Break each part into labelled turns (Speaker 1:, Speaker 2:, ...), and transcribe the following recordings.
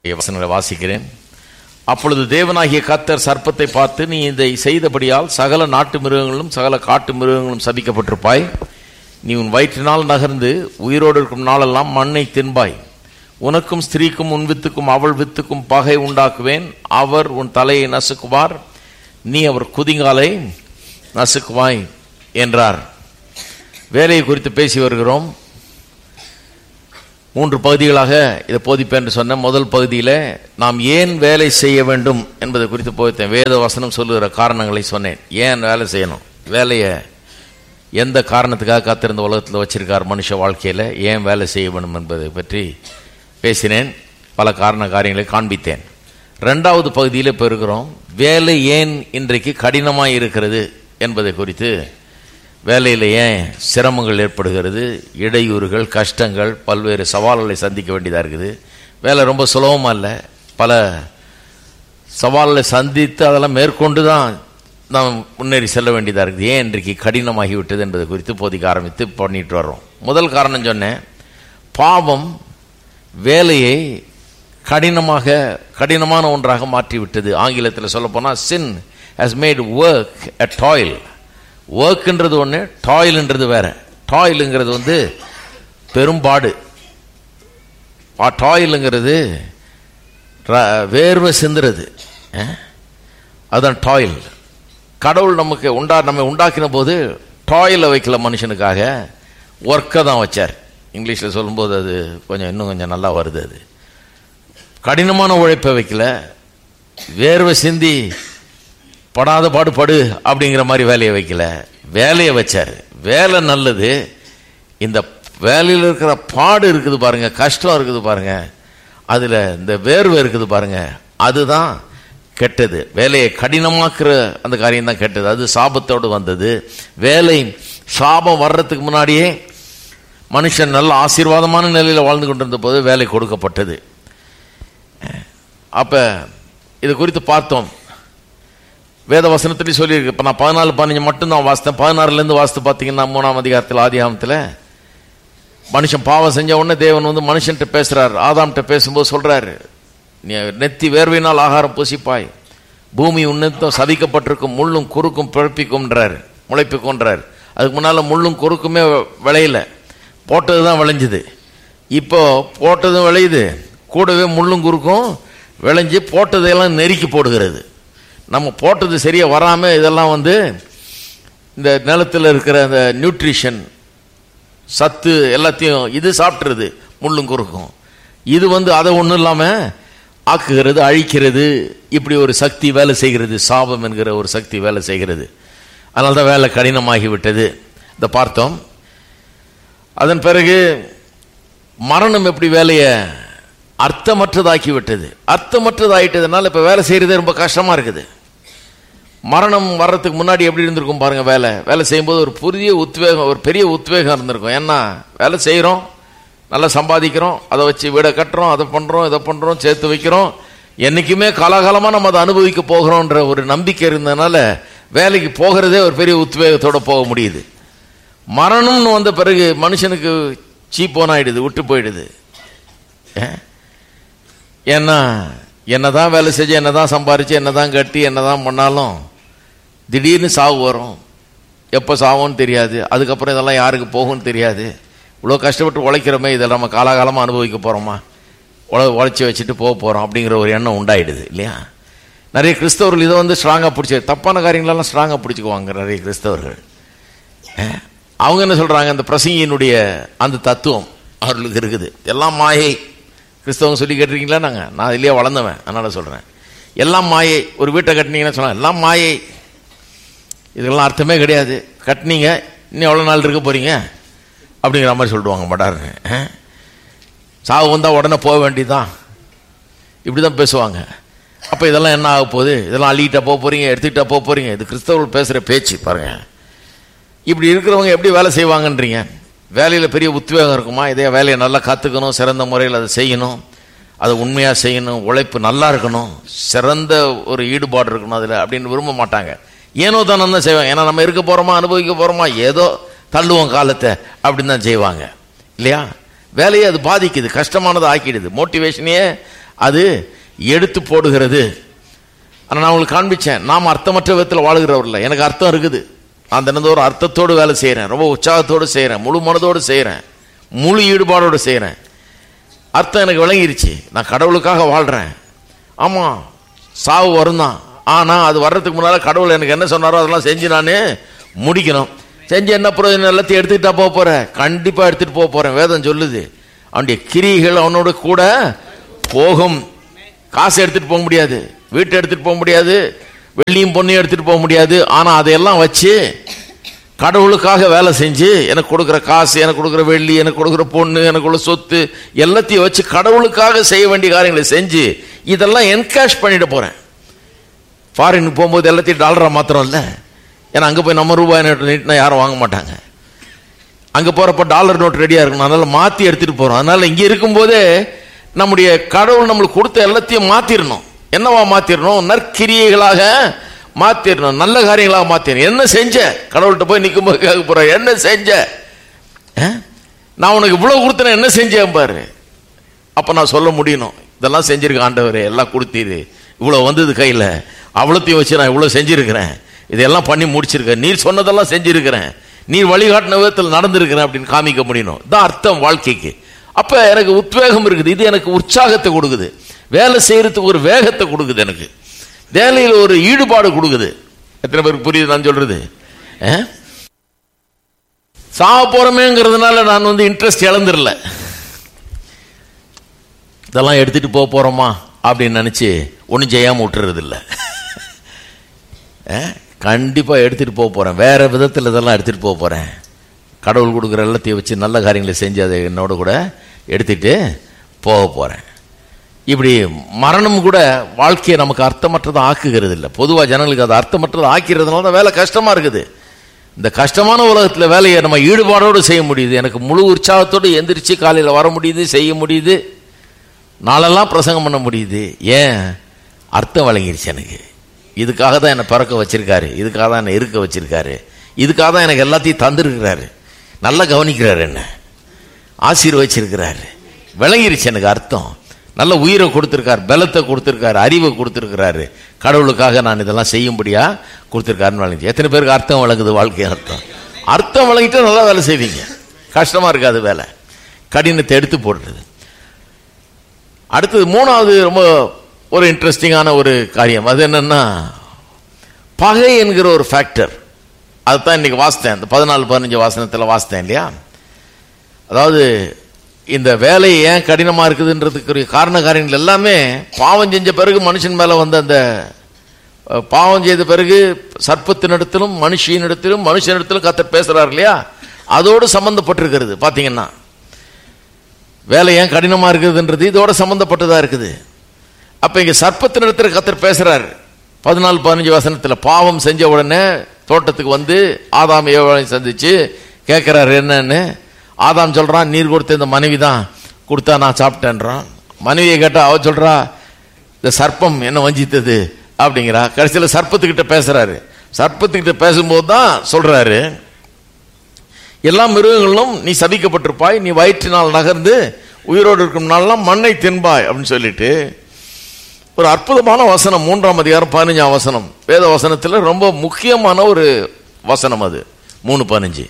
Speaker 1: வசனங்களை வாசிக்கிறேன் அப்பொழுது தேவனாகிய கர்த்தர் சர்ப்பத்தை பார்த்து நீ இதை செய்தபடியால் சகல நாட்டு மிருகங்களும் சகல காட்டு மிருகங்களும் சபிக்கப்பட்டிருப்பாய் நீ உன் வயிற்றினால் நகர்ந்து உயிரோடு இருக்கும் நாளெல்லாம் மண்ணை தின்பாய் உனக்கும் ஸ்திரீக்கும் உன் வித்துக்கும் அவள் வித்துக்கும் பகை உண்டாக்குவேன் அவர் உன் தலையை நசுக்குவார் நீ அவர் குதிங்காலை நசுக்குவாய் என்றார் வேலையை குறித்து பேசி வருகிறோம் மூன்று பகுதிகளாக இதை போதிப்பேன் என்று சொன்ன முதல் பகுதியில் நாம் ஏன் வேலை செய்ய வேண்டும் என்பதை குறித்து போதித்தேன் வேத வசனம் சொல்லுகிற காரணங்களை சொன்னேன் ஏன் வேலை செய்யணும் வேலையை எந்த காரணத்துக்காக காத்திருந்த உலகத்தில் வச்சிருக்கார் மனுஷ வாழ்க்கையில் ஏன் வேலை செய்ய வேண்டும் என்பதை பற்றி பேசினேன் பல காரண காரியங்களை காண்பித்தேன் ரெண்டாவது பகுதியில் இப்போ இருக்கிறோம் வேலை ஏன் இன்றைக்கு கடினமாக இருக்கிறது என்பதை குறித்து வேலையில் ஏன் சிரமங்கள் ஏற்படுகிறது இடையூறுகள் கஷ்டங்கள் பல்வேறு சவால்களை சந்திக்க வேண்டியதாக இருக்குது வேலை ரொம்ப சுலபமாக இல்லை பல சவால்களை சந்தித்து அதெல்லாம் மேற்கொண்டு தான் நாம் முன்னேறி செல்ல வேண்டியதாக இருக்குது ஏன் இன்றைக்கு கடினமாகிவிட்டது என்பது குறித்து போதிக்க ஆரம்பித்து பண்ணிட்டு வர்றோம் முதல் காரணம் சொன்னேன் பாவம் வேலையை கடினமாக கடினமான ஒன்றாக மாற்றிவிட்டது ஆங்கிலத்தில் சொல்லப்போனால் sin has made work a toil ஒர்க்குன்றது ஒன்று டாயில்ன்றது வேற டாயிலுங்கிறது வந்து பெரும்பாடு டாயிலுங்கிறது வேர்வை சிந்துறது அதுதான் டாயில் கடவுள் நமக்கு உண்டா நம்ம உண்டாக்கின போது டாயிலை வைக்கல மனுஷனுக்காக ஒர்க்கை தான் வச்சார் இங்கிலீஷில் சொல்லும்போது அது கொஞ்சம் இன்னும் கொஞ்சம் நல்லா வருது அது கடினமான உழைப்பை வைக்கல வேர்வை சிந்தி படாத பாடு படு அப்படிங்கிற மாதிரி வேலையை வைக்கல வேலையை வச்சார் வேலை நல்லது இந்த வேலையில் இருக்கிற பாடு இருக்குது பாருங்க கஷ்டம் இருக்குது பாருங்க அதில் இந்த வேர்வை இருக்குது பாருங்க அதுதான் கெட்டது வேலையை கடினமாக்குற அந்த காரியம் தான் கெட்டது அது சாபத்தோடு வந்தது வேலை சாபம் வர்றதுக்கு முன்னாடியே மனுஷன் நல்ல ஆசீர்வாதமான நிலையில் வாழ்ந்து கொண்டிருந்த போது வேலை கொடுக்கப்பட்டது அப்போ இது குறித்து பார்த்தோம் வேத வசனத்திலேயே சொல்லியிருக்கு இப்போ நான் பதினாலு பதினஞ்சு மட்டும்தான் வாசித்தேன் பதினாறுலேருந்து வாசித்து பார்த்தீங்கன்னா மூணாம் அதிகாரத்தில் ஆதிகாமத்தில் மனுஷன் பாவம் செஞ்ச உடனே தேவன் வந்து மனுஷன்ட்ட பேசுகிறார் ஆதாம்கிட்ட பேசும்போது சொல்கிறாரு நீ நெத்தி வேர்வையினால் ஆகாரம் பூசிப்பாய் பூமி உன்னத்தம் சதிக்கப்பட்டிருக்கும் முள்ளும் குறுக்கும் பிழப்பிக்கும்ன்றார் முளைப்பிக்கும்ன்றார் அதுக்கு முன்னால் முள்ளும் குறுக்குமே விளையல போட்டது தான் விளைஞ்சுது இப்போ போட்டதும் விளையுது கூடவே முள்ளும் குறுக்கும் விளைஞ்சு போட்டதையெல்லாம் நெருக்கி போடுகிறது நம்ம போட்டது சரியாக வராமல் இதெல்லாம் வந்து இந்த நிலத்தில் இருக்கிற அந்த நியூட்ரிஷன் சத்து எல்லாத்தையும் இது சாப்பிட்றது முள்ளும் குறுக்கும் இது வந்து அதை ஒன்றும் இல்லாமல் ஆக்குகிறது அழிக்கிறது இப்படி ஒரு சக்தி வேலை செய்கிறது சாபம் என்கிற ஒரு சக்தி வேலை செய்கிறது அதனால தான் வேலை கடினமாகி விட்டது இதை பார்த்தோம் அதன் பிறகு மரணம் எப்படி வேலையை அர்த்தமற்றதாக்கி விட்டது அர்த்தமற்றதாயிட்டதுனால இப்போ வேலை செய்கிறதே ரொம்ப கஷ்டமாக இருக்குது மரணம் வர்றதுக்கு முன்னாடி எப்படி இருந்திருக்கும் பாருங்க வேலை வேலை செய்யும்போது ஒரு புதிய உத்வேகம் ஒரு பெரிய உத்வேகம் இருந்திருக்கும் ஏன்னா வேலை செய்கிறோம் நல்லா சம்பாதிக்கிறோம் அதை வச்சு வீடை கட்டுறோம் அதை பண்ணுறோம் இதை பண்ணுறோம் சேர்த்து வைக்கிறோம் என்றைக்குமே காலாகாலமாக நம்ம அதை அனுபவிக்க போகிறோன்ற ஒரு நம்பிக்கை இருந்ததுனால வேலைக்கு போகிறதே ஒரு பெரிய உத்வேகத்தோடு போக முடியுது மரணம்னு வந்த பிறகு மனுஷனுக்கு சீப்போன் ஆயிடுது விட்டு போயிடுது ஏன்னா என்னதான் வேலை செஞ்சு என்னதான் சம்பாரிச்சு என்னதான் கட்டி என்னதான் பண்ணாலும் திடீர்னு சாவு வரும் எப்போ சாவோன்னு தெரியாது அதுக்கப்புறம் இதெல்லாம் யாருக்கு போகும்னு தெரியாது இவ்வளோ கஷ்டப்பட்டு உழைக்கிறோமே இதெல்லாம் நம்ம காலாகாலமாக அனுபவிக்க போகிறோமா உழ உழைச்சி வச்சுட்டு போக போகிறோம் அப்படிங்கிற ஒரு எண்ணம் உண்டாயிடுது இல்லையா நிறைய கிறிஸ்தவர்கள் இதை வந்து ஸ்ட்ராங்காக பிடிச்சி தப்பான காரியங்களெல்லாம் ஸ்ட்ராங்காக பிடிச்சிக்குவாங்க நிறைய கிறிஸ்தவர்கள் அவங்க என்ன சொல்கிறாங்க அந்த பிரசங்கியினுடைய அந்த தத்துவம் அவர்களுக்கு இருக்குது எல்லாம் மாயை கிறிஸ்தவங்க சொல்லி கேட்டிருக்கீங்களா நாங்கள் நான் இதுலேயே வளர்ந்தவன் அதனால் சொல்கிறேன் எல்லாம் மாயை ஒரு வீட்டை கட்டினீங்கன்னா சொன்னால் எல்லாம் மாயை இதுக்கெல்லாம் அர்த்தமே கிடையாது கட்டினீங்க இன்னும் எவ்வளோ நாள் இருக்க போகிறீங்க அப்படிங்கிற மாதிரி சொல்லிடுவாங்க மடாருங்க சாவு வந்தால் உடனே போக வேண்டியதுதான் இப்படி தான் பேசுவாங்க அப்போ இதெல்லாம் என்ன ஆக போகுது இதெல்லாம் அள்ளிக்கிட்டா போக போகிறீங்க எடுத்துக்கிட்டா போக போகிறீங்க இது கிறிஸ்தவர்கள் பேசுகிற பேச்சு பாருங்கள் இப்படி இருக்கிறவங்க எப்படி வேலை செய்வாங்கன்றீங்க வேலையில் பெரிய உத்வேகம் இருக்குமா இதே வேலையை நல்லா கற்றுக்கணும் சிறந்த முறையில் அதை செய்யணும் அதை உண்மையாக செய்யணும் உழைப்பு நல்லா இருக்கணும் சிறந்த ஒரு ஈடுபாடு இருக்கணும் அதில் அப்படின்னு விரும்ப மாட்டாங்க ஏனோ தானே தான் செய்வாங்க ஏன்னா நம்ம இருக்க போகிறோமா அனுபவிக்க போகிறோமா ஏதோ தள்ளுவோம் காலத்தை அப்படின்னு தான் செய்வாங்க இல்லையா வேலையை அது பாதிக்குது கஷ்டமானதை ஆக்கிடுது மோட்டிவேஷனையே அது எடுத்து போடுகிறது ஆனால் நான் உங்களுக்கு காண்பிச்சேன் நாம் அர்த்தமற்ற விதத்தில் வாழுகிறவர் இல்லை எனக்கு அர்த்தம் இருக்குது நான் தினந்தோறும் அர்த்தத்தோடு வேலை செய்கிறேன் ரொம்ப உற்சாகத்தோடு செய்கிறேன் முழு மனதோடு செய்கிறேன் முழு ஈடுபாடோடு செய்கிறேன் அர்த்தம் எனக்கு விளங்கிருச்சு நான் கடவுளுக்காக வாழ்கிறேன் ஆமாம் சாவு வரும் தான் ஆனால் அது வர்றதுக்கு முன்னால் கடவுள் எனக்கு என்ன சொன்னாரோ அதெல்லாம் செஞ்சு நான் முடிக்கணும் செஞ்சு என்ன பிரயோஜனம் எல்லாத்தையும் எடுத்துக்கிட்டா போக போகிறேன் கண்டிப்பாக எடுத்துகிட்டு போக போகிறேன் வேதம் சொல்லுது அவனுடைய கிரிகள் அவனோட கூட போகும் காசு எடுத்துகிட்டு போக முடியாது வீட்டை எடுத்துகிட்டு போக முடியாது வெள்ளியும் பொண்ணையும் எடுத்துகிட்டு போக முடியாது ஆனால் அதையெல்லாம் வச்சு கடவுளுக்காக வேலை செஞ்சு எனக்கு கொடுக்குற காசு எனக்கு கொடுக்குற வெள்ளி எனக்கு கொடுக்குற பொண்ணு எனக்கு உள்ள சொத்து எல்லாத்தையும் வச்சு கடவுளுக்காக செய்ய வேண்டிய காரியங்களை செஞ்சு இதெல்லாம் என்கேஷ் பண்ணிட்டு போறேன் ஃபாரினுக்கு போகும்போது எல்லாத்தையும் டாலரா மாத்திரம் இல்லை ஏன்னா அங்கே போய் நம்ம ரூபாய் நோட்டு நீட்டினா யாரும் வாங்க மாட்டாங்க அங்கே போகிறப்ப டாலர் நோட் ரெடியாக இருக்கணும் அதனால மாற்றி எடுத்துகிட்டு போகிறோம் அதனால இங்கே இருக்கும்போதே நம்முடைய கடவுள் நம்மளுக்கு கொடுத்த எல்லாத்தையும் மாற்றிடணும் என்னவா மாற்றிடணும் நற்கிரியைகளாக மாற்றிடணும் நல்ல காரியங்களாக மாற்றிடணும் என்ன செஞ்ச கடவுள்கிட்ட போய் நிற்கும்போது கேட்க போகிறேன் என்ன செஞ்ச ஆ? நான் உனக்கு இவ்வளோ கொடுத்தேன் என்ன செஞ்சேன் பாரு அப்போ நான் சொல்ல முடியணும் இதெல்லாம் செஞ்சிருக்க ஆண்டவரே எல்லாம் கொடுத்தீரு இவ்வளோ வந்தது கையில் அவ்வளோத்தையும் வச்சு நான் இவ்வளோ செஞ்சிருக்கிறேன் இதெல்லாம் பண்ணி முடிச்சிருக்கேன் நீர் சொன்னதெல்லாம் செஞ்சிருக்கிறேன் நீர் வழிகாட்டின விதத்தில் நடந்திருக்கிறேன் அப்படின்னு காமிக்க முடியணும் தான் அர்த்தம் வாழ்க்கைக்கு அப்போ எனக்கு உத்வேகம் இருக்குது இது எனக்கு உற்சாகத்தை கொடுக்குது வேலை செய்யறதுக்கு ஒரு வேகத்தை கொடுக்குது எனக்கு வேலையில் ஒரு ஈடுபாடு கொடுக்குது எத்தனை பேருக்கு புரியுது நான் சொல்றது ஆ? சாக போறமேங்கிறதுனால நான் வந்து இன்ட்ரெஸ்ட் இழந்துடல இதெல்லாம் எடுத்துட்டு போக போறோமா அப்படின்னு நினைச்சு ஒன்றும் செய்யாம விட்டுறது இல்லை கண்டிப்பா எடுத்துட்டு போக போறேன் வேற விதத்தில் இதெல்லாம் எடுத்துட்டு போக போறேன் கடவுள் கொடுக்குற எல்லாத்தையும் வச்சு நல்ல காரியங்களை செஞ்சு அதை என்னோட கூட எடுத்துட்டு போக போறேன் இப்படி மரணம் கூட வாழ்க்கையை நமக்கு அர்த்தமற்றதை ஆக்குகிறது இல்லை பொதுவாக ஜனங்களுக்கு அது அர்த்தமற்றதை ஆக்கிறதுனால தான் வேலை கஷ்டமா இருக்குது இந்த கஷ்டமான உலகத்தில் வேலையை நம்ம ஈடுபாடோடு செய்ய முடியுது எனக்கு முழு உற்சாகத்தோடு எந்திரிச்சு காலையில் வர முடியுது செய்ய முடியுது நாளெல்லாம் பிரசங்கம் பண்ண முடியுது ஏன் அர்த்தம் வழங்கிருச்சு எனக்கு இதுக்காக தான் என்னை பிறக்க வச்சிருக்காரு இதுக்காக தான் என்னை இருக்க வச்சிருக்காரு இதுக்காக தான் எனக்கு எல்லாத்தையும் தந்திருக்கிறாரு நல்லா கவனிக்கிறாரு என்ன ஆசீர்வச்சிருக்கிறாரு விளங்கிருச்சு எனக்கு அர்த்தம் நல்ல உயிரை கொடுத்துருக்காரு பலத்தை கொடுத்துருக்காரு அறிவை கொடுத்துருக்கிறாரு கடவுளுக்காக நான் இதெல்லாம் செய்யும்படியா கொடுத்துருக்காருன்னு விளங்கிச்சு எத்தனை பேருக்கு அர்த்தம் விளங்குது வாழ்க்கை அர்த்தம் அர்த்தம் விளங்கிட்டா நல்லா வேலை செய்வீங்க கஷ்டமா இருக்காது வேலை கடினத்தை எடுத்து போடுறது அடுத்தது மூணாவது ரொம்ப ஒரு இன்ட்ரெஸ்டிங்கான ஒரு காரியம் அது என்னன்னா பகை என்கிற ஒரு ஃபேக்டர் அதுதான் இன்னைக்கு வாசித்தேன் இந்த பதினாலு பதினஞ்சு வாசனத்தில் வாசித்தேன் இல்லையா அதாவது இந்த வேலை ஏன் கடினமா இருக்குதுன்றதுக்குரிய காரண காரியங்கள் எல்லாமே பாவம் செஞ்ச பிறகு மனுஷன் மேல வந்த அந்த அஹ், பாவம் செய்த பிறகு சர்ப்பத்தினிடத்திலும் மனுஷியினிடத்திலும் மனுஷனிடத்திலும் கத்தர் பேசுறாரு இல்லையா அதோடு சம்பந்தப்பட்டிருக்கிறது பாத்தீங்கன்னா வேலை ஏன் கடினமா இருக்குதுன்றது இதோட சம்பந்தப்பட்டதா இருக்குது அப்ப இங்க சர்ப்பத்தினிடத்துல கத்தர் பேசுறாரு பதினாலு பதினஞ்சு வசனத்துல பாவம் செஞ்ச உடனே தோட்டத்துக்கு வந்து ஆதாம் ஏவாளையும் சந்திச்சு கேட்கிறாரு என்னன்னு ஆதாம் சொல்றான் நீர் கொடுத்த இந்த மனைவி தான் கொடுத்தா நான் சாப்பிட்டேன்றான் மனைவியை கேட்டா அவ சொல்றா இந்த சர்ப்பம் என்ன வஞ்சித்தது அப்படிங்கிறா கடைசியில் சர்ப்பத்துக்கிட்ட பேசுறாரு சர்ப்பத்துக்கிட்ட பேசும்போது தான் சொல்றாரு எல்லா மிருகங்களும் நீ சபிக்கப்பட்டிருப்பாய் நீ வயிற்றினால் நகர்ந்து உயிரோடு இருக்கும் நாளெல்லாம் மண்ணை தின்பாய் அப்படின்னு சொல்லிட்டு ஒரு அற்புதமான வசனம் மூன்றாம் அதிகாரம் பதினஞ்சாம் வசனம் வேத வசனத்தில் ரொம்ப முக்கியமான ஒரு வசனம் அது மூணு பதினஞ்சு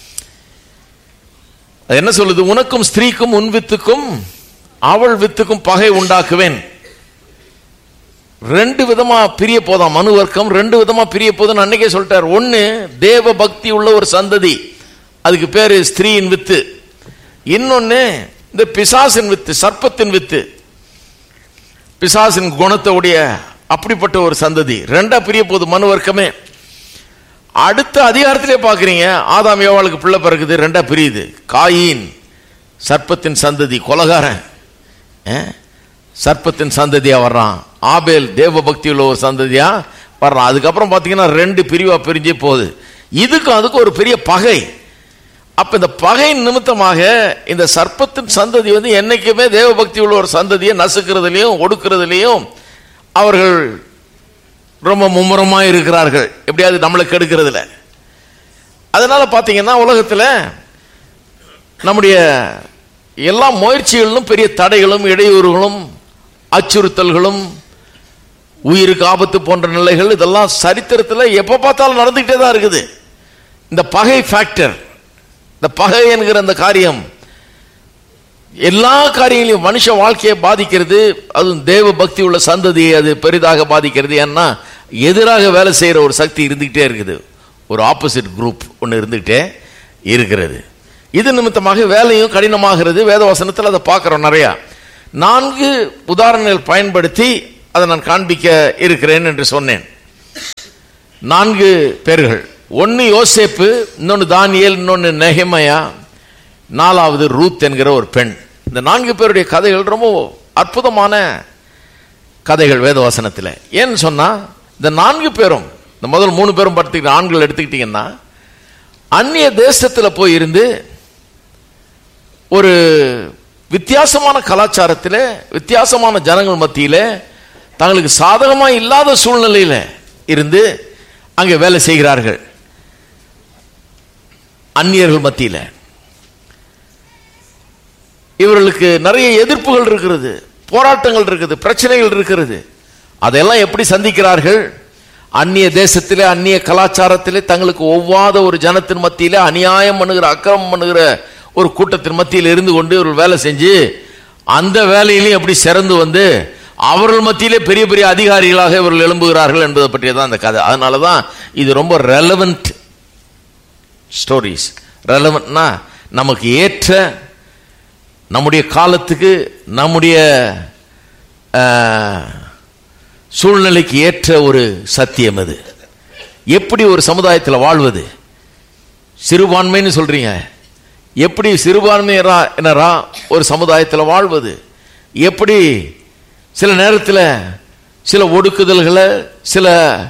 Speaker 1: அது என்ன சொல்லுது உனக்கும் ஸ்திரீக்கும் உன் வித்துக்கும் அவள் வித்துக்கும் பகை உண்டாக்குவேன் ரெண்டு விதமா பிரிய போதாம் மனு வர்க்கம் ரெண்டு விதமா பிரிய போதும் அன்னைக்கே சொல்லிட்டார் ஒன்னு தேவ பக்தி உள்ள ஒரு சந்ததி அதுக்கு பேரு ஸ்திரீயின் வித்து இன்னொன்னு இந்த பிசாசின் வித்து சர்ப்பத்தின் வித்து பிசாசின் குணத்தை உடைய அப்படிப்பட்ட ஒரு சந்ததி ரெண்டா பிரிய போகுது மனு வர்க்கமே அடுத்த அதிகாரத்திலே பாக்குறீங்க ஆதாம் ஏவாளுக்கு பிள்ளை பிறகுது ரெண்டா பிரியுது காயின் சர்ப்பத்தின் சந்ததி கொலகாரன் ஆ? சர்ப்பத்தின் சந்ததியா வர்றான் ஆபேல் தேவ பக்தி உள்ள ஒரு சந்ததியா வர்றான் அதுக்கப்புறம் பாத்தீங்கன்னா ரெண்டு பிரிவா பிரிஞ்சே போகுது இதுக்கும் அதுக்கும் ஒரு பெரிய பகை அப்ப இந்த பகை நிமித்தமாக இந்த சர்ப்பத்தின் சந்ததி வந்து என்னைக்குமே தேவ பக்தி உள்ள ஒரு சந்ததியை நசுக்கிறதுலையும் ஒடுக்கிறதுலையும் அவர்கள் ரொம்ப மும்முரமா இருக்கிறார்கள் எப்படியாவது நம்மளை கெடுக்கிறதுல அதனால பாத்தீங்கன்னா உலகத்துல நம்முடைய எல்லா முயற்சிகளிலும் பெரிய தடைகளும் இடையூறுகளும் அச்சுறுத்தல்களும் உயிருக்கு ஆபத்து போன்ற நிலைகள் இதெல்லாம் சரித்திரத்தில் எப்ப பார்த்தாலும் நடந்துகிட்டே தான் இருக்குது இந்த பகை ஃபேக்டர் இந்த பகை என்கிற அந்த காரியம் எல்லா காரியங்களையும் மனுஷ வாழ்க்கையை பாதிக்கிறது அதுவும் தேவ பக்தி உள்ள சந்ததியை அது பெரிதாக பாதிக்கிறது ஏன்னா எதிராக வேலை செய்யற ஒரு சக்தி இருந்துகிட்டே இருக்குது ஒரு ஆப்போசிட் குரூப் ஒன்று இருந்துகிட்டே இருக்கிறது இது நிமித்தமாக வேலையும் கடினமாகிறது வேதவசனத்தில் அதை பார்க்குறோம் நிறையா நான்கு உதாரணங்கள் பயன்படுத்தி அதை நான் காண்பிக்க இருக்கிறேன் என்று சொன்னேன் நான்கு பேர்கள் ஒன்னு யோசேப்பு இன்னொன்னு தானியேல் இன்னொன்னு நெஹெமையா நாலாவது ரூத் என்கிற ஒரு பெண் இந்த நான்கு பேருடைய கதைகள் ரொம்ப அற்புதமான கதைகள் வேதவசனத்தில் ஏன்னு சொன்னா இந்த நான்கு பேரும் இந்த முதல் மூணு பேரும் பார்த்துக்கிட்ட ஆண்கள் எடுத்துக்கிட்டீங்கன்னா அந்நிய தேசத்தில் போய் இருந்து ஒரு வித்தியாசமான கலாச்சாரத்தில் வித்தியாசமான ஜனங்கள் மத்தியில் தங்களுக்கு சாதகமா இல்லாத சூழ்நிலையில இருந்து அங்கே வேலை செய்கிறார்கள் அந்நியர்கள் மத்தியில் இவர்களுக்கு நிறைய எதிர்ப்புகள் இருக்கிறது போராட்டங்கள் இருக்குது பிரச்சனைகள் இருக்கிறது அதெல்லாம் எப்படி சந்திக்கிறார்கள் அந்நிய தேசத்திலே அந்நிய கலாச்சாரத்திலே தங்களுக்கு ஒவ்வாத ஒரு ஜனத்தின் மத்தியிலே அநியாயம் பண்ணுகிற அக்கிரமம் பண்ணுகிற ஒரு கூட்டத்தின் மத்தியில் இருந்து கொண்டு இவர்கள் வேலை செஞ்சு அந்த வேலையிலையும் எப்படி சிறந்து வந்து அவர்கள் மத்தியிலே பெரிய பெரிய அதிகாரிகளாக இவர்கள் எழும்புகிறார்கள் என்பதை பற்றியதான் அந்த கதை அதனால தான் இது ரொம்ப ரெலவெண்ட் ஸ்டோரிஸ் ரெலவெண்ட்னா நமக்கு ஏற்ற நம்முடைய காலத்துக்கு நம்முடைய அஹ், சூழ்நிலைக்கு ஏற்ற ஒரு சத்தியம் அது எப்படி ஒரு சமுதாயத்தில் வாழ்வது சிறுபான்மைன்னு சொல்றீங்க எப்படி சிறுபான்மையரா என்னரா ஒரு சமுதாயத்தில் வாழ்வது எப்படி சில நேரத்தில் சில ஒடுக்குதல்களை சில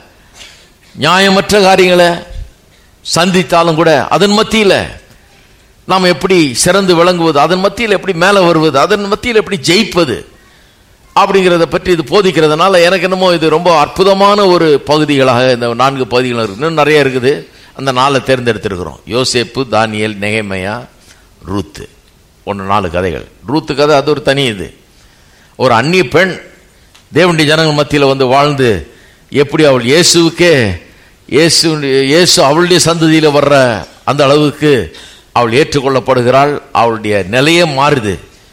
Speaker 1: நியாயமற்ற காரியங்களை சந்தித்தாலும் கூட அதன் மத்தியில் நாம் எப்படி சிறந்து விளங்குவது அதன் மத்தியில் எப்படி மேலே வருவது அதன் மத்தியில் எப்படி ஜெயிப்பது அப்படிங்கிறத பற்றி இது போதிக்கிறதுனால எனக்கு என்னமோ இது ரொம்ப அற்புதமான ஒரு பகுதிகளாக இந்த நான்கு பகுதிகள் இருக்கு இன்னும் நிறைய இருக்குது அந்த நாளை தேர்ந்தெடுத்திருக்கிறோம் யோசேப்பு தானியல் நெகமையா ரூத்து ஒன்று நாலு கதைகள் ரூத்து கதை அது ஒரு தனி இது ஒரு அந்நிய பெண் தேவனுடைய ஜனங்கள் மத்தியில் வந்து வாழ்ந்து எப்படி அவள் இயேசுவுக்கே இயேசு இயேசு அவளுடைய சந்ததியில் வர்ற அந்த அளவுக்கு அவள் ஏற்றுக்கொள்ளப்படுகிறாள் அவளுடைய நிலையே மாறுது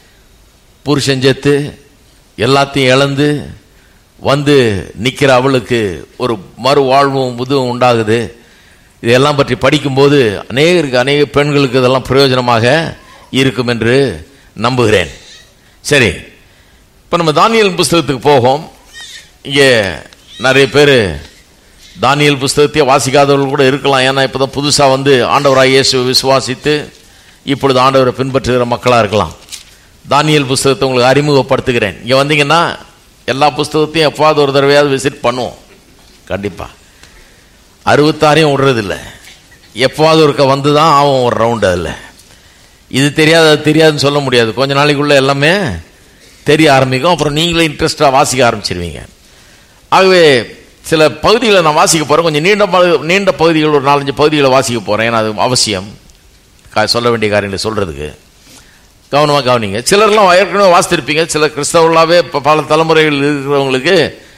Speaker 1: புருஷன் செத்து எல்லாத்தையும் இழந்து வந்து நிற்கிற அவளுக்கு ஒரு மறுவாழ்வும் இதுவும் உண்டாகுது இதெல்லாம் பற்றி படிக்கும்போது அநேகருக்கு அநேக பெண்களுக்கு இதெல்லாம் பிரயோஜனமாக இருக்கும் என்று நம்புகிறேன் சரி இப்போ நம்ம தானியல் புஸ்தகத்துக்கு போவோம் இங்கே நிறைய பேர் தானியல் புஸ்தகத்தையே வாசிக்காதவர்கள் கூட இருக்கலாம் ஏன்னா இப்போ தான் புதுசாக வந்து ஆண்டவராக இயேசுவை விசுவாசித்து இப்பொழுது ஆண்டவரை பின்பற்றுகிற மக்களாக இருக்கலாம் தானியல் புஸ்தகத்தை உங்களுக்கு அறிமுகப்படுத்துகிறேன் இங்கே வந்தீங்கன்னா எல்லா புஸ்தகத்தையும் எப்பாவது ஒரு தடவையாவது விசிட் பண்ணுவோம் கண்டிப்பாக அறுபத்தாறையும் விடுறதில்ல எப்பாவது ஒருக்க வந்து தான் ஆகும் ஒரு ரவுண்டு அதில் இது தெரியாது அது தெரியாதுன்னு சொல்ல முடியாது கொஞ்ச நாளைக்குள்ள எல்லாமே தெரிய ஆரம்பிக்கும் அப்புறம் நீங்களே இன்ட்ரெஸ்டாக வாசிக்க ஆரம்பிச்சிருவீங்க ஆகவே சில பகுதிகளை நான் வாசிக்க போகிறேன் கொஞ்சம் நீண்ட பகு- நீண்ட பகுதிகள் ஒரு நாலஞ்சு பகுதிகளை வாசிக்க போகிறேன் ஏன்னா அது அவசியம் கா- சொல்ல வேண்டிய காரியங்களை சொல்கிறதுக்கு கவனமாக கவனிங்க சிலர்லாம் ஏற்கனவே வாசித்திருப்பீங்க சில கிறிஸ்தவர்களாகவே இப்போ பல தலைமுறைகள் இருக்கிறவங்களுக்கு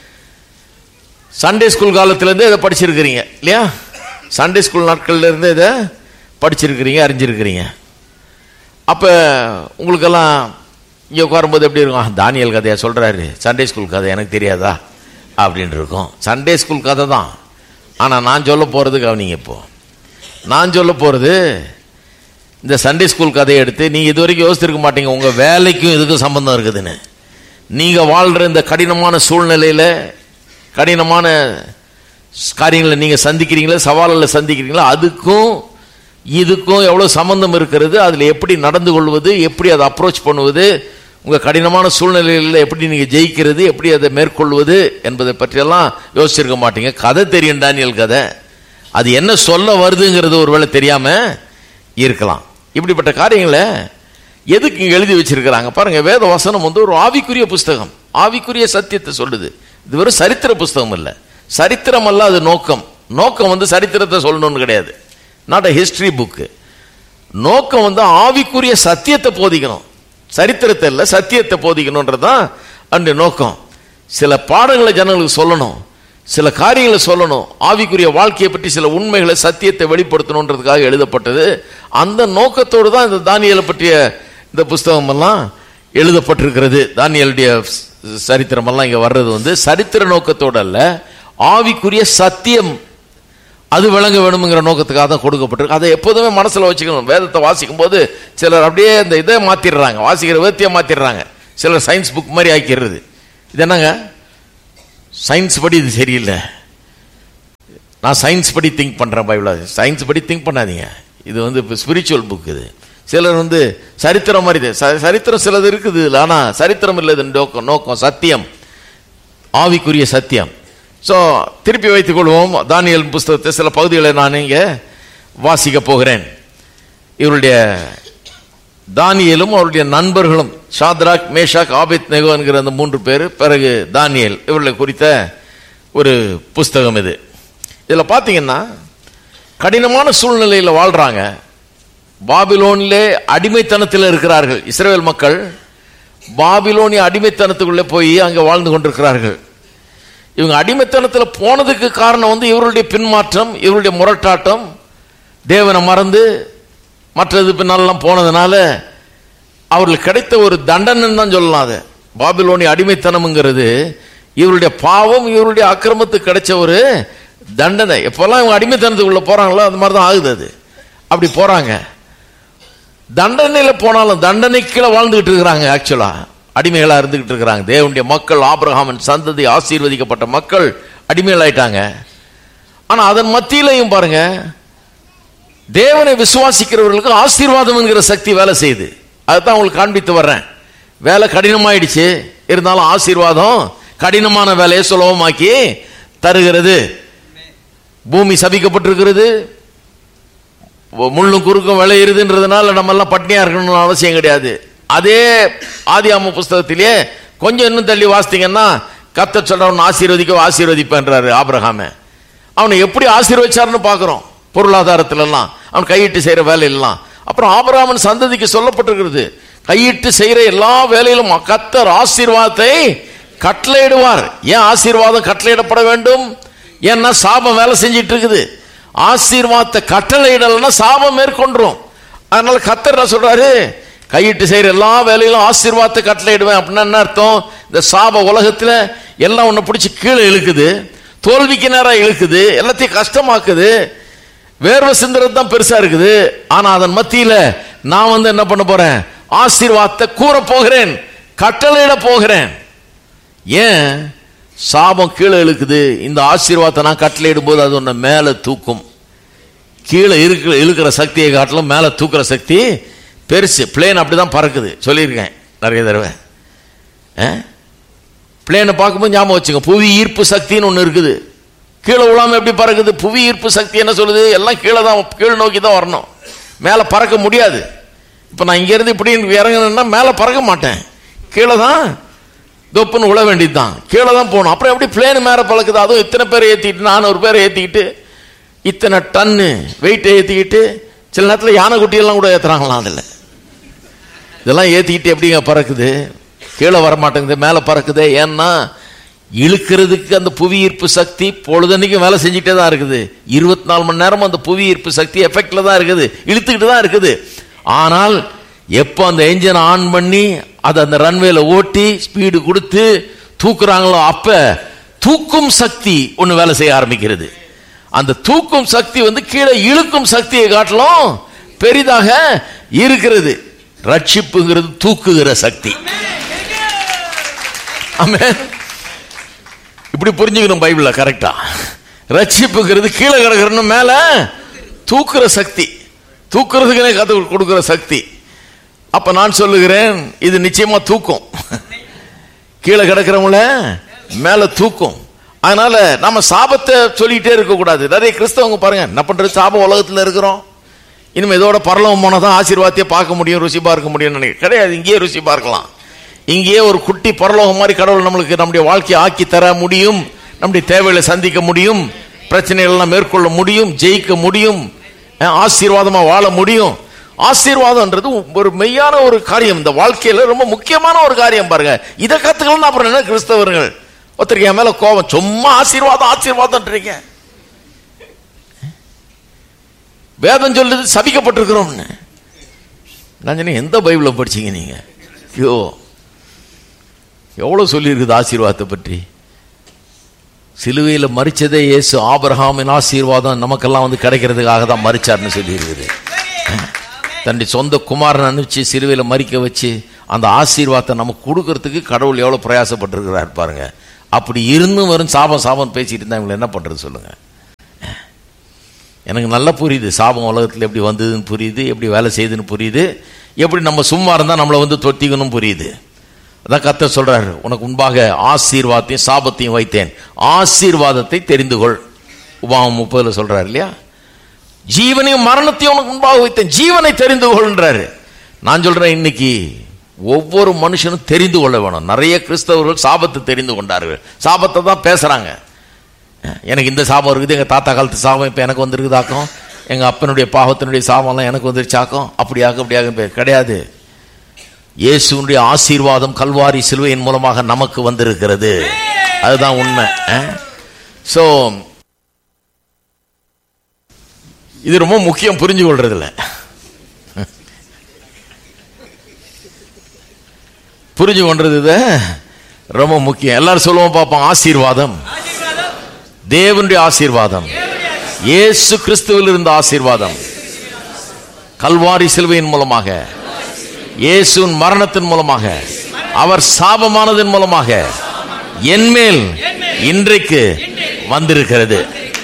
Speaker 1: சண்டே ஸ்கூல் காலத்திலேருந்தே இதை படிச்சிருக்கிறீங்க இல்லையா சண்டே ஸ்கூல் நாட்கள்லேருந்து இதை படிச்சிருக்கிறீங்க அறிஞ்சிருக்கிறீங்க அப்போ உங்களுக்கெல்லாம் இங்கே உட்காரும்போது எப்படி இருக்கும் "ஆ, தானியல் கதையை சொல்கிறாரு சண்டே ஸ்கூல் கதை எனக்கு தெரியாதா அப்படின்னு இருக்கும் சண்டே ஸ்கூல் கதை தான் ஆனால் நான் சொல்ல போகிறது கவனிங்க இப்போ நான் சொல்ல போகிறது இந்த சண்டே ஸ்கூல் கதையை எடுத்து நீங்கள் இது வரைக்கும் யோசிச்சிருக்க மாட்டீங்க உங்கள் வேலைக்கும் இதுக்கும் சம்பந்தம் இருக்குதுன்னு நீங்கள் வாழ்கிற இந்த கடினமான சூழ்நிலையில் கடினமான காரியங்களை நீங்கள் சந்திக்கிறீங்களா சவால்களை சந்திக்கிறீங்களா அதுக்கும் இதுக்கும் எவ்வளோ சம்பந்தம் இருக்கிறது அதில் எப்படி நடந்து கொள்வது எப்படி அதை அப்ரோச் பண்ணுவது உங்கள் கடினமான சூழ்நிலைகளில் எப்படி நீங்கள் ஜெயிக்கிறது எப்படி அதை மேற்கொள்வது என்பதை பற்றியெல்லாம் யோசிச்சிருக்க மாட்டீங்க கதை தெரியும் டானியல் கதை அது என்ன சொல்ல வருதுங்கிறது ஒருவேளை தெரியாமல் இருக்கலாம் இப்படிப்பட்ட காரியங்களை எதுக்கு இங்க எழுதி வச்சிருக்கிறாங்க பாருங்க வேத வசனம் வந்து ஒரு ஆவிக்குரிய புஸ்தகம் ஆவிக்குரிய சத்தியத்தை சொல்லுது இது வெறும் சரித்திர புஸ்தகம் இல்ல சரித்திரம் அல்ல அது நோக்கம் நோக்கம் வந்து சரித்திரத்தை சொல்லணும்னு கிடையாது நாட் அ ஹிஸ்டரி புக்கு நோக்கம் வந்து ஆவிக்குரிய சத்தியத்தை போதிக்கணும் சரித்திரத்தை இல்ல சத்தியத்தை போதிக்கணுன்றதுதான் அன்று நோக்கம் சில பாடங்களை ஜனங்களுக்கு சொல்லணும் சில காரியங்களை சொல்லணும் ஆவிக்குரிய வாழ்க்கையை பற்றி சில உண்மைகளை சத்தியத்தை வெளிப்படுத்தணுன்றதுக்காக எழுதப்பட்டது அந்த நோக்கத்தோடு தான் இந்த தானியலை பற்றிய இந்த புஸ்தகம் எல்லாம் எழுதப்பட்டிருக்கிறது தானியலுடைய சரித்திரம் எல்லாம் இங்க வர்றது வந்து சரித்திர நோக்கத்தோடு அல்ல ஆவிக்குரிய சத்தியம் அது விளங்க வேணுங்கிற நோக்கத்துக்காக தான் கொடுக்கப்பட்டிருக்கு அதை எப்போதுமே மனசுல வச்சுக்கணும் வேதத்தை வாசிக்கும் போது சிலர் அப்படியே இந்த இதை மாத்திடுறாங்க வாசிக்கிற விதத்தையே மாத்திடுறாங்க சிலர் சயின்ஸ் புக் மாதிரி ஆக்கிடுறது இது என்னங்க சயின்ஸ் படி இது சரியில்லை நான் சயின்ஸ் படி திங்க் பண்றேன் பைபிள சயின்ஸ் படி திங்க் பண்ணாதீங்க இது வந்து இப்போ ஸ்பிரிச்சுவல் புக் இது சிலர் வந்து சரித்திரம் மாதிரி இது. ச- சரித்திரம் சிலது இருக்குது இதுல. ஆனா சரித்திரம் இல்லை இது நோக்கம் நோக்கம் சத்தியம் ஆவிக்குரிய சத்தியம் ஸோ திருப்பி வைத்துக் கொள்வோம் தானியல் புஸ்தகத்தை சில பகுதிகளை நான் இங்கே வாசிக்க போகிறேன் இவருடைய தானியலும் அவருடைய நண்பர்களும் ஷாத்ராக் மேஷாக் ஆபித் நெகோ என்கிற அந்த மூன்று பேர் பிறகு தானியல் இவர்களை குறித்த ஒரு புஸ்தகம் இது இதில் பார்த்தீங்கன்னா கடினமான சூழ்நிலையில் வாழ்றாங்க பாபிலோனிலே அடிமைத்தனத்தில் இருக்கிறார்கள் இஸ்ரேல் மக்கள் பாபிலோனிய அடிமைத்தனத்துக்குள்ளே போய் அங்கே வாழ்ந்து கொண்டிருக்கிறார்கள் இவங்க அடிமைத்தனத்தில் போனதுக்கு காரணம் வந்து இவருடைய பின்மாற்றம் இவருடைய முரட்டாட்டம் தேவனை மறந்து மற்றது பின்னாலெல்லாம் போனதுனால அவர்களுக்கு கிடைத்த ஒரு தண்டனைன்னு தான் சொல்லலாம் அது பாபிலோனிய அடிமைத்தனம்ங்கிறது இவருடைய பாவம் இவருடைய அக்கிரமத்துக்கு கிடைச்ச ஒரு தண்டனை எப்பெல்லாம் இவங்க அடிமைத்தனத்துக்குள்ள போறாங்களோ அது மாதிரி தான் ஆகுது அது அப்படி போறாங்க தண்டனையில போனாலும் தண்டனைக்குள்ள வாழ்ந்துகிட்டு இருக்கிறாங்க ஆக்சுவலா அடிமைகளா இருந்துகிட்டு இருக்கிறாங்க தேவனுடைய மக்கள் ஆபிரகாமன் சந்ததி ஆசீர்வதிக்கப்பட்ட மக்கள் அடிமைகளாயிட்டாங்க ஆனா அதன் மத்தியிலையும் பாருங்க தேவனை விசுவாசிக்கிறவர்களுக்கு ஆசீர்வாதம் என்கிற சக்தி வேலை செய்யுது அதுதான் உங்களுக்கு காண்பித்து வர்றேன் வேலை கடினமாயிடுச்சு இருந்தாலும் ஆசீர்வாதம் கடினமான வேலையை சுலபமாக்கி தருகிறது பூமி சபிக்கப்பட்டிருக்கிறது முள்ளும் குறுக்கும் விளையிருதுன்றதுனால நம்ம எல்லாம் பட்னியா இருக்கணும்னு அவசியம் கிடையாது அதே ஆதியாம புஸ்தகத்திலே கொஞ்சம் இன்னும் தள்ளி வாசித்தீங்கன்னா கத்த சொல்றவன் ஆசீர்வதிக்க ஆசீர்வதிப்பேன்றாரு ஆபிரகாம அவனை எப்படி ஆசீர்வதிச்சாருன்னு பார்க்கிறோம் பொருளாதாரத்துல எல்லாம் அவன் கையிட்டு செய்யற வேலையெல்லாம் அப்புறம் ஆபிரகாமன் சந்ததிக்கு சொல்லப்பட்டிருக்கிறது கையிட்டு செய்யற எல்லா வேலையிலும் கத்தர் ஆசீர்வாதத்தை கட்டளையிடுவார் ஏன் ஆசீர்வாதம் கட்டளையிடப்பட வேண்டும் ஏன்னா சாபம் வேலை செஞ்சிட்டு இருக்குது ஆசீர்வாதத்தை கட்டளையிடலைன்னா சாபம் மேற்கொண்டுரும் அதனால கத்தர் என்ன சொல்றாரு கையிட்டு செய்யற எல்லா வேலையிலும் ஆசீர்வாதத்தை கட்டளையிடுவேன் அப்படின்னா என்ன அர்த்தம் இந்த சாப உலகத்துல எல்லாம் உன்னை பிடிச்சி கீழே இழுக்குது தோல்விக்கு நேரம் இழுக்குது எல்லாத்தையும் கஷ்டமாக்குது வேர்வை சிந்துறது தான் பெருசா இருக்குது ஆனா அதன் மத்தியில நான் வந்து என்ன பண்ண போறேன் ஆசீர்வாதத்தை கூற போகிறேன் கட்டளையிட போகிறேன் ஏன் சாபம் கீழே இழுக்குது இந்த ஆசீர்வாதத்தை நான் கட்டளையிடும் போது அது உன்னை மேல தூக்கும் கீழே இருக்கிற இழுக்கிற சக்தியை காட்டிலும் மேல தூக்குற சக்தி பெருசு பிளேன் அப்படிதான் பறக்குது சொல்லியிருக்கேன் நிறைய தடவை பிளேனை பார்க்கும்போது ஞாபகம் வச்சுங்க புவி ஈர்ப்பு சக்தின்னு ஒன்று இருக்குது கீழே விழாம எப்படி பறக்குது புவி ஈர்ப்பு சக்தி என்ன சொல்லுது எல்லாம் கீழே தான் கீழ் நோக்கி தான் வரணும் மேலே பறக்க முடியாது இப்போ நான் இங்கேருந்து இப்படி இறங்கணும்னா மேலே பறக்க மாட்டேன் கீழே தான் தொப்புன்னு விழ வேண்டியது தான் கீழே தான் போகணும் அப்புறம் எப்படி பிளேன் மேலே பழக்குது அதுவும் இத்தனை பேரை ஏற்றிக்கிட்டு நானூறு பேரை ஏற்றிக்கிட்டு இத்தனை டன்னு வெயிட்டை ஏற்றிக்கிட்டு சில நேரத்தில் யானை குட்டியெல்லாம் கூட ஏற்றுறாங்களாம் அதில் இதெல்லாம் ஏற்றிக்கிட்டு எப்படிங்க பறக்குது கீழே வர மாட்டேங்குது மேலே பறக்குது ஏன்னா இழுக்கிறதுக்கு அந்த புவி ஈர்ப்பு சக்தி பொழுதன்னைக்கும் வேலை செஞ்சுட்டே தான் இருக்குது இருபத்தி நாலு மணி நேரம் அந்த புவி ஈர்ப்பு சக்தி எஃபெக்ட்ல தான் இருக்குது இழுத்துக்கிட்டு தான் இருக்குது ஆனால் எப்போ அந்த என்ஜின் ஆன் பண்ணி அதை அந்த ரன்வேல ஓட்டி ஸ்பீடு கொடுத்து தூக்குறாங்களோ அப்ப தூக்கும் சக்தி ஒன்று வேலை செய்ய ஆரம்பிக்கிறது அந்த தூக்கும் சக்தி வந்து கீழே இழுக்கும் சக்தியை காட்டிலும் பெரிதாக இருக்கிறது ரட்சிப்புங்கிறது தூக்குகிற சக்தி ஆமென் இப்படி புரிஞ்சுக்கணும் பைபிள்ல கரெக்டா ரட்சிப்புங்கிறது கீழே கிடக்கிறன்னு மேல தூக்குற சக்தி தூக்குறதுக்குனே கத்து கொடுக்கிற சக்தி அப்ப நான் சொல்லுகிறேன் இது நிச்சயமா தூக்கும் கீழே கிடக்கிறவங்கள மேல தூக்கும் அதனால நம்ம சாபத்தை சொல்லிட்டே இருக்க கூடாது நிறைய கிறிஸ்தவங்க பாருங்க என்ன பண்றது சாபம் உலகத்துல இருக்கிறோம் இனிமே இதோட பரலவம் போனா தான் ஆசீர்வாதத்தையே பார்க்க முடியும் ருசி பார்க்க முடியும்னு நினைக்கிறேன் கிடையாது இங்கேயே ருசி பார்க்கலாம் இங்கேயே ஒரு குட்டி பரலோகம் மாதிரி கடவுள் நம்மளுக்கு நம்முடைய வாழ்க்கையை ஆக்கி தர முடியும் நம்முடைய தேவைகளை சந்திக்க முடியும் பிரச்சனைகள் எல்லாம் மேற்கொள்ள முடியும் ஜெயிக்க முடியும் அஹ் ஆசீர்வாதமா வாழ முடியும் ஆசீர்வாதம்ன்றது ஒரு மெய்யான ஒரு காரியம் இந்த வாழ்க்கையில ரொம்ப முக்கியமான ஒரு காரியம் பாருங்க இதை கத்துக்கலாம் அப்புறம் என்ன கிறிஸ்தவர்கள் ஒருத்தருக்கு என் மேல கோபம் சும்மா ஆசீர்வாதம் ஆசீர்வாதம்ன்றீங்க வேதம் சொல்லுது சபிக்கப்பட்டிருக்கிறோம்னு நான் சொன்னேன் எந்த பைபிள படிச்சீங்க நீங்க ஐயோ எவ்வளவு சொல்லியிருக்குது ஆசீர்வாதத்தை பற்றி சிலுவையில் மறிச்சதே இயேசு ஆபிரகாமின் ஆசீர்வாதம் நமக்கெல்லாம் வந்து கிடைக்கிறதுக்காக தான் மறிச்சார்னு சொல்லியிருக்குது தன்னுடைய சொந்த குமாரன் அனுப்பிச்சு சிலுவையில் மறிக்க வச்சு அந்த ஆசீர்வாதத்தை நமக்கு கொடுக்கறதுக்கு கடவுள் எவ்வளோ பிரயாசப்பட்டிருக்கிறார் பாருங்க அப்படி இருந்தும் வரும் சாபம் சாபம் பேசிட்டு இருந்தா இவங்களை என்ன பண்றது சொல்லுங்க எனக்கு நல்லா புரியுது சாபம் உலகத்தில் எப்படி வந்ததுன்னு புரியுது எப்படி வேலை செய்யுதுன்னு புரியுது எப்படி நம்ம சும்மா இருந்தால் நம்மளை வந்து தொத்திக்கணும் புரியுது அதான் கத்த சொல்றாரு உனக்கு முன்பாக ஆசீர்வாதத்தையும் சாபத்தையும் வைத்தேன் ஆசீர்வாதத்தை தெரிந்து கொள் உபாமம் முப்பதுல சொல்றாரு இல்லையா ஜீவனையும் மரணத்தையும் உனக்கு முன்பாக வைத்தேன் ஜீவனை தெரிந்து கொள்ன்றாரு நான் சொல்றேன் இன்னைக்கு ஒவ்வொரு மனுஷனும் தெரிந்து கொள்ள வேணும் நிறைய கிறிஸ்தவர்கள் சாபத்தை தெரிந்து கொண்டார்கள் சாபத்தை தான் பேசுறாங்க எனக்கு இந்த சாபம் இருக்குது எங்க தாத்தா காலத்து சாபம் இப்ப எனக்கு வந்திருக்குதாக்கும் எங்க அப்பனுடைய பாவத்தினுடைய சாபம்லாம் எனக்கு வந்துருச்சாக்கும் அப்படியாக அப்படியாக கிடையாது இயேசுனுடைய ஆசீர்வாதம் கல்வாரி சிலுவையின் மூலமாக நமக்கு வந்திருக்கிறது அதுதான் உண்மை ஸோ இது ரொம்ப முக்கியம் புரிஞ்சு கொள்றதுல புரிஞ்சு கொண்டது இத ரொம்ப முக்கியம் எல்லாரும் சொல்லுவோம் பார்ப்போம் ஆசீர்வாதம் தேவனுடைய ஆசீர்வாதம் இயேசு கிறிஸ்துவில் இருந்த ஆசீர்வாதம் கல்வாரி சிலுவையின் மூலமாக இயேசுவின் மரணத்தின் மூலமாக அவர் சாபமானதன் மூலமாக என்மேல் இன்றைக்கு வந்திருக்கிறது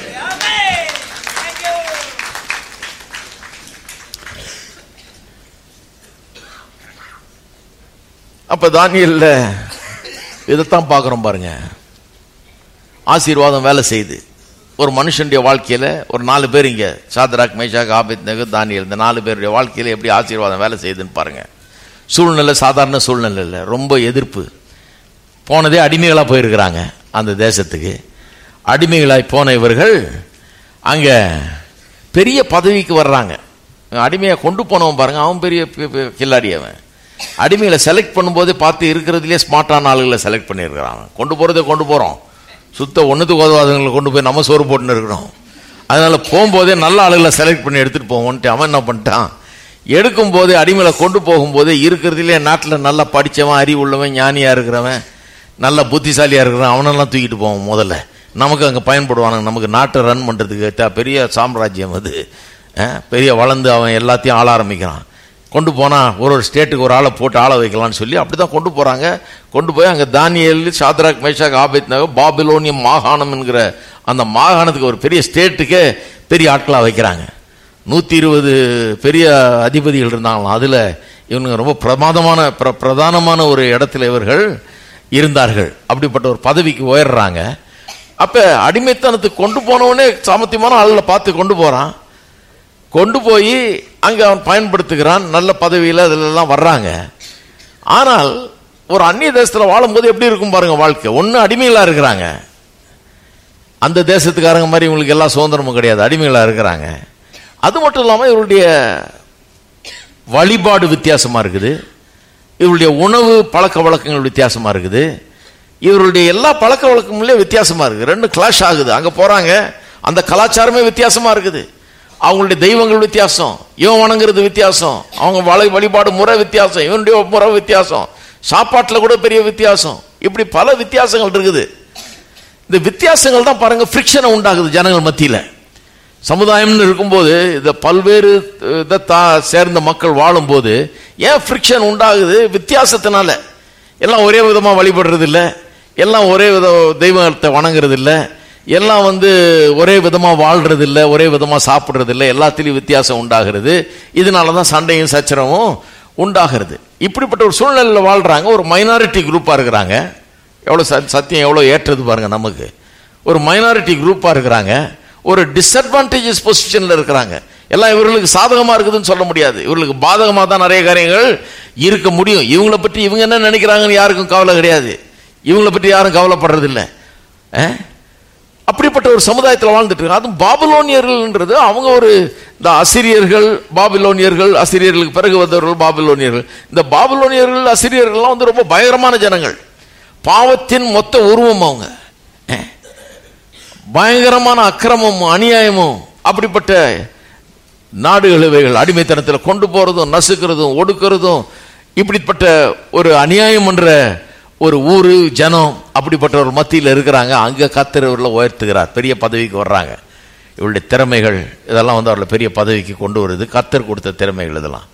Speaker 1: அப்ப தானியல்ல இதைத்தான் பார்க்குறோம் பாருங்க ஆசீர்வாதம் வேலை செய்யுது ஒரு மனுஷனுடைய வாழ்க்கையில ஒரு நாலு பேர் இங்க Shadrach Meshach Abednego Daniel இந்த நாலு பேருடைய வாழ்க்கையில எப்படி ஆசீர்வாதம் வேலை செய்யுதுன்னு பாருங்க சூழ்நிலை சாதாரண சூழ்நிலை இல்லை ரொம்ப எதிர்ப்பு போனதே அடிமைகளாக போயிருக்கிறாங்க அந்த தேசத்துக்கு அடிமைகளாய் போன இவர்கள் அங்க பெரிய பதவிக்கு வர்றாங்க அடிமையை கொண்டு போனவன் பாருங்க அவன் பெரிய கில்லாடி அவன் அடிமைகளை செலக்ட் பண்ணும்போது பார்த்து இருக்கிறதுலே ஸ்மார்ட்டான ஆளுகளை செலக்ட் பண்ணியிருக்கிறான் கொண்டு போறதை கொண்டு போறோம் சுத்த ஒன்றுத்துக்கு உதவாதவங்களை கொண்டு போய் நம்ம சோறு போட்டுன்னு இருக்கிறோம் அதனால போகும்போதே நல்ல ஆளுகளை செலக்ட் பண்ணி எடுத்துட்டு போவோன்ட்டு அவன் என்ன பண்ணிட்டான் எடுக்கும் போதே அடிமையில கொண்டு போகும்போதே இருக்கிறதுலே நாட்டில் நல்லா படித்தவன் அறிவு உள்ளவன் ஞானியா இருக்கிறவன் நல்ல புத்திசாலியா இருக்கிறவன் அவனெல்லாம் தூக்கிட்டு போவோம் முதல்ல நமக்கு அங்கே பயன்படுவானுங்க நமக்கு நாட்டை ரன் பண்ணுறதுக்கு பெரிய சாம்ராஜ்யம் அது பெரிய வளர்ந்து அவன் எல்லாத்தையும் ஆள ஆரம்பிக்கிறான் கொண்டு போனால் ஒரு ஒரு ஸ்டேட்டுக்கு ஒரு ஆளை போட்டு ஆள வைக்கலாம்னு சொல்லி அப்படி தான் கொண்டு போகிறாங்க கொண்டு போய் அங்கே Daniel Shadrach Meshach Abednego பாபிலோனியம் மாகாணம் என்கிற அந்த மாகாணத்துக்கு ஒரு பெரிய ஸ்டேட்டுக்கே பெரிய ஆட்களாக வைக்கிறாங்க நூற்றி இருபது பெரிய அதிபதிகள் இருந்தாங்களாம் அதில் இவனுங்க ரொம்ப பிரமாதமான பிர பிரதானமான ஒரு இடத்துல இவர்கள் இருந்தார்கள் அப்படிப்பட்ட ஒரு பதவிக்கு உயர்றாங்க அப்போ அடிமைத்தனத்துக்கு கொண்டு போனவனே சாமர்த்தியமான ஆளில் பார்த்து கொண்டு போகிறான் கொண்டு போய் அங்கே அவன் பயன்படுத்துகிறான் நல்ல பதவியில் அதிலெல்லாம் வர்றாங்க ஆனால் ஒரு அந்நிய தேசத்தில் வாழும்போது எப்படி இருக்கும் பாருங்க வாழ்க்கை ஒன்று அடிமைகளாக இருக்கிறாங்க அந்த தேசத்துக்காரங்க மாதிரி இவங்களுக்கு எல்லா சுதந்திரமும் கிடையாது அடிமைகளாக இருக்கிறாங்க அது மட்டும் இல்லாமல் இவருடைய வழிபாடு வித்தியாசமாக இருக்குது இவருடைய உணவு பழக்க வழக்கங்கள் வித்தியாசமாக இருக்குது இவருடைய எல்லா பழக்க வழக்கங்களே வித்தியாசமாக இருக்குது ரெண்டு கிளாஷ் ஆகுது அங்கே போகிறாங்க அந்த கலாச்சாரமே வித்தியாசமாக இருக்குது அவங்களுடைய தெய்வங்கள் வித்தியாசம் இவன் வணங்குறது வித்தியாசம் அவங்க வழி வழிபாடு முறை வித்தியாசம் இவனுடைய முறை வித்தியாசம் சாப்பாட்டில் கூட பெரிய வித்தியாசம் இப்படி பல வித்தியாசங்கள் இருக்குது இந்த வித்தியாசங்கள் தான் பாருங்க ஃப்ரிக்ஷனை உண்டாகுது ஜனங்கள் மத்தியில் சமுதாயம்னு இருக்கும்போது இந்த பல்வேறு இதை தா சேர்ந்த மக்கள் வாழும்போது ஏன் ஃப்ரிக்ஷன் உண்டாகுது வித்தியாசத்தினால எல்லாம் ஒரே விதமாக வழிபடுறது இல்லை எல்லாம் ஒரே வித தெய்வத்தை வணங்குறது இல்லை எல்லாம் வந்து ஒரே விதமாக வாழ்றது இல்லை ஒரே விதமாக சாப்பிட்றது இல்லை எல்லாத்திலையும் வித்தியாசம் உண்டாகிறது இதனால தான் சண்டையும் சச்சரவும் உண்டாகிறது இப்படிப்பட்ட ஒரு சூழ்நிலையில் வாழ்கிறாங்க ஒரு மைனாரிட்டி குரூப்பாக இருக்கிறாங்க எவ்வளோ சத்தியம் எவ்வளோ ஏற்றது பாருங்க நமக்கு ஒரு மைனாரிட்டி குரூப்பாக இருக்கிறாங்க ஒரு டிஸ்அட்வான்டேஜஸ் பொசிஷனில் இருக்கிறாங்க எல்லாம் இவர்களுக்கு சாதகமாக இருக்குதுன்னு சொல்ல முடியாது இவர்களுக்கு பாதகமாக தான் நிறைய காரியங்கள் இருக்க முடியும் இவங்கள பற்றி இவங்க என்ன நினைக்கிறாங்கன்னு யாருக்கும் கவலை கிடையாது இவங்கள பற்றி யாரும் கவலைப்படுறதில்லை அப்படிப்பட்ட ஒரு சமுதாயத்தில் வாழ்ந்துட்டு இருக்காங்க அதுவும் பாபிலோனியர்கள்ன்றது அவங்க ஒரு இந்த அசிரியர்கள் பாபிலோனியர்கள் அசிரியர்களுக்கு பிறகு வந்தவர்கள் பாபிலோனியர்கள் இந்த பாபிலோனியர்கள் அசிரியர்கள்லாம் வந்து ரொம்ப பயங்கரமான ஜனங்கள் பாவத்தின் மொத்த உருவம் அவங்க அஹ். பயங்கரமான அக்கிரமமும் அநியாயமும் அப்படிப்பட்ட நாடுகள் இவைகள் அடிமைத்தனத்தில் கொண்டு போறதும் நசுக்கிறதும் ஒடுக்கிறதும் இப்படிப்பட்ட ஒரு அநியாயம் என்ற ஒரு ஊரு ஜனம் அப்படிப்பட்ட ஒரு மத்தியில் இருக்கிறாங்க அங்க கத்தர் இவர்களை உயர்த்துகிறார் பெரிய பதவிக்கு வர்றாங்க இவருடைய திறமைகள் இதெல்லாம் வந்து அவர்களை பெரிய பதவிக்கு கொண்டு வருது கத்தர் கொடுத்த திறமைகள் இதெல்லாம்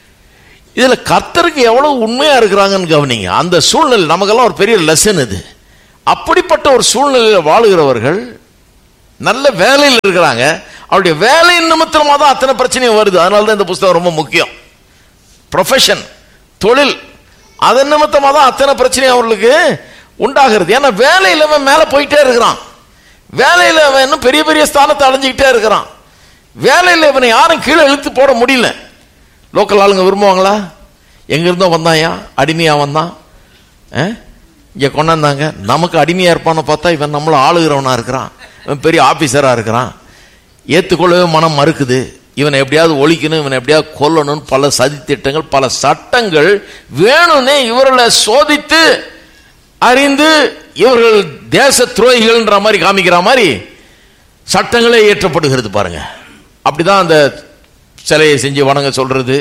Speaker 1: இதுல கர்த்தருக்கு எவ்வளவு உண்மையா இருக்கிறாங்கன்னு கவனிங்க அந்த சூழ்நிலை நமக்கெல்லாம் ஒரு பெரிய லெசன் இது அப்படிப்பட்ட ஒரு சூழ்நிலையில் வாழுகிறவர்கள் நல்ல வேலையில் இருக்கிறாங்க அவருடைய வேலை நிமித்தமாக தான் அத்தனை பிரச்சனையும் வருது அதனால தான் இந்த புஸ்தகம் ரொம்ப முக்கியம் ப்ரொஃபஷன் தொழில் அதன் நிமித்தமாக தான் அத்தனை பிரச்சனையும் அவர்களுக்கு உண்டாகிறது ஏன்னா வேலையில் அவன் மேலே போயிட்டே இருக்கிறான் வேலையில் அவன் இன்னும் பெரிய பெரிய ஸ்தானத்தை அடைஞ்சிக்கிட்டே இருக்கிறான் வேலையில் இவனை யாரும் கீழே இழுத்து போட முடியல லோக்கல் ஆளுங்க விரும்புவாங்களா எங்க இருந்தோ வந்தாயா அடிமையா வந்தான் அஹ்? இங்க கொண்டாந்தாங்க நமக்கு அடிமையா இருப்பான்னு பார்த்தா இவன் நம்மள ஆளுகிறவனா இருக்கிறான் இவன் பெரிய ஆபீசரா இருக்கிறான் ஏத்துக்கொள்ளவே மனம் மறுக்குது இவனை எப்படியாவது ஒழிக்கணும் இவனை எப்படியாவது கொல்லணும்னு பல சதி திட்டங்கள் பல சட்டங்கள் வேணும்னே இவர்களை சோதித்து அறிந்து இவர்கள் தேச துரோகிகள்ன்ற மாதிரி காமிக்கிற மாதிரி சட்டங்களே இயற்றப்படுகிறது பாருங்க அப்படிதான் அந்த சிலையை செஞ்சு வணங்க சொல்றது